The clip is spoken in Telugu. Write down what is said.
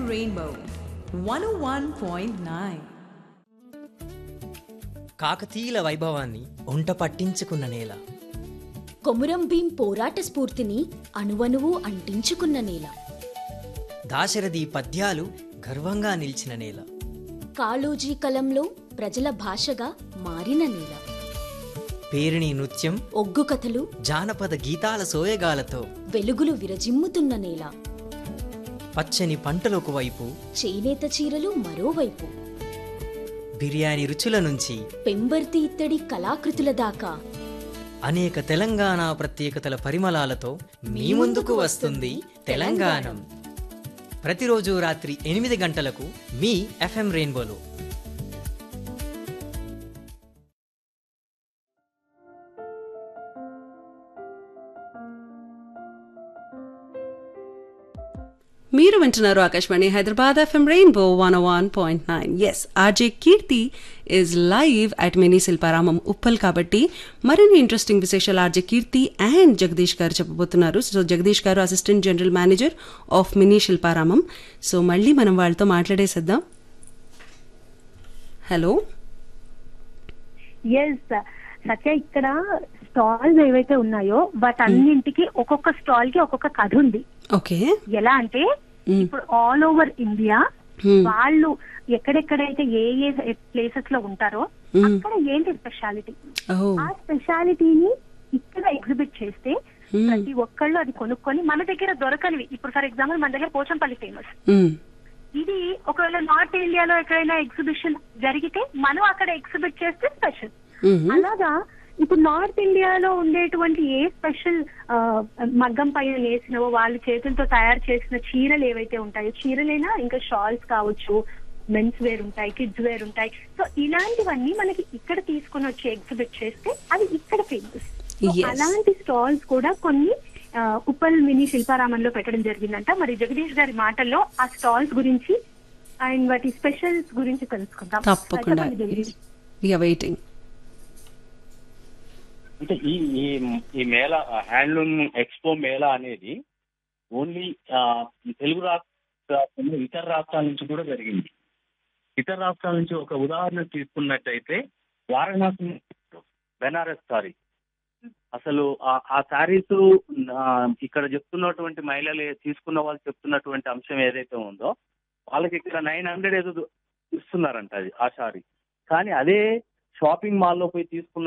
Rainbow 101.9. కాకతీయుల వైభవాన్ని ఒంట పట్టించుకున్న నేల కొమురం భీం పోరాట స్ఫూర్తిని అణువణువు అంటించుకున్న నేల దాశరథి పద్యాలు గర్వంగా నిలిచిన నేల కాళోజీ కలంలో ప్రజల భాషగా మారిన నేల పేరిణి నృత్యం ఒగ్గు కథలు జానపద గీతాల సోయగాలతో వెలుగులు విరజిమ్ముతున్న నేల పచ్చని పంటలకు వైపు చేనేత చీరలు మరోవైపు బిర్యానీ రుచుల నుంచి పెంబర్తి ఇత్తడి కళాకృతుల దాకా అనేక తెలంగాణ ప్రత్యేకతల పరిమళాలతో మీ ముందుకు వస్తుంది తెలంగాణం ప్రతిరోజు రాత్రి ఎనిమిది గంటలకు మీ ఎఫ్ఎం రెయిన్బోలో మీరు వింటున్నారు Akashvani Hyderabad F M rainbow one one point nine yes R J Keerthi is live at mini Shilparamam Uppal కాబట్టి మరిన్ని ఇంట్రెస్టింగ్ విశేషాలు ఆర్జే కీర్తి అండ్ జగదీష్ గారు చెప్పబోతున్నారు so Jagadish garu assistant general manager of mini Shilparamam so మళ్ళీ మనం వాళ్ళతో మాట్లాడేసేద్దాం హలో ఎస్ సత్య ఇక్కడ స్టాల్స్ ఏవైతే ఉన్నాయో వాటన్నింటికి ఒక్కొక్క స్టాల్ కి ఒక్కొక్క కథ ఉంది ఓకే ఎలా అంటే ఇప్పుడు ఆల్ ఓవర్ ఇండియా వాళ్ళు ఎక్కడెక్కడైతే ఏ ఏ ప్లేసెస్ లో ఉంటారో అక్కడ ఏంటి స్పెషాలిటీ ఓ ఆ స్పెషాలిటీని ఇక్కడ ఎగ్జిబిట్ చేస్తే ప్రతి ఒక్కళ్ళు అది కొనుక్కొని మన దగ్గర దొరకనివి ఇప్పుడు ఫర్ ఎగ్జాంపుల్ మన దగ్గర పోచంపల్లి ఫేమస్ ఇది ఒకవేళ నార్త్ ఇండియాలో ఎక్కడైనా ఎగ్జిబిషన్ జరిగితే మనం అక్కడ ఎగ్జిబిట్ చేస్తే స్పెషల్ అలాగా ఇప్పుడు నార్త్ ఇండియాలో ఉండేటువంటి ఏ స్పెషల్ మగ్గం పైన నేసినవో వాళ్ళ చేతులతో తయారు చేసిన చీరలు ఏవైతే ఉంటాయో చీరలైనా ఇంకా షాల్స్ కావచ్చు మెన్స్ వేర్ ఉంటాయి కిడ్స్ వేర్ ఉంటాయి సో ఇలాంటివన్నీ మనకి ఇక్కడ తీసుకొని వచ్చి ఎగ్జిబిట్ చేస్తే అది ఇక్కడ ఫేమస్ Yes. అలాంటి స్టాల్స్ కూడా కొన్ని ఆ, ఉప్పల్ మినీ శిల్పారామంలో పెట్టడం జరిగిందంట మరి జగదీష్ గారి మాటల్లో ఆ స్టాల్స్ గురించి అండ్ వాటి స్పెషల్స్ గురించి తెలుసుకుందాం తప్పకుండా చెప్పండి జగదీష్. వీఆర్ వెయిటింగ్ అంటే ఈ ఈ ఈ మేళ హ్యాండ్లూమ్ ఎక్స్పో మేళ అనేది ఓన్లీ తెలుగు రాష్ట్రాలు ఇతర రాష్ట్రాల నుంచి కూడా జరిగింది ఇతర రాష్ట్రాల నుంచి ఒక ఉదాహరణ తీసుకున్నట్టయితే వారణాసి బెనారస్ సారీ అసలు ఆ- ఆ శారీస్ ఇక్కడ చెప్తున్నటువంటి మహిళలు తీసుకున్న వాళ్ళు చెప్తున్నటువంటి అంశం ఏదైతే ఉందో వాళ్ళకి ఇక్కడ నైన్ హండ్రెడ్ ఏదో ఇస్తున్నారంట అది ఆ శారీ కానీ అదే షాపింగ్ మాల్లో పోయి తీసుకున్న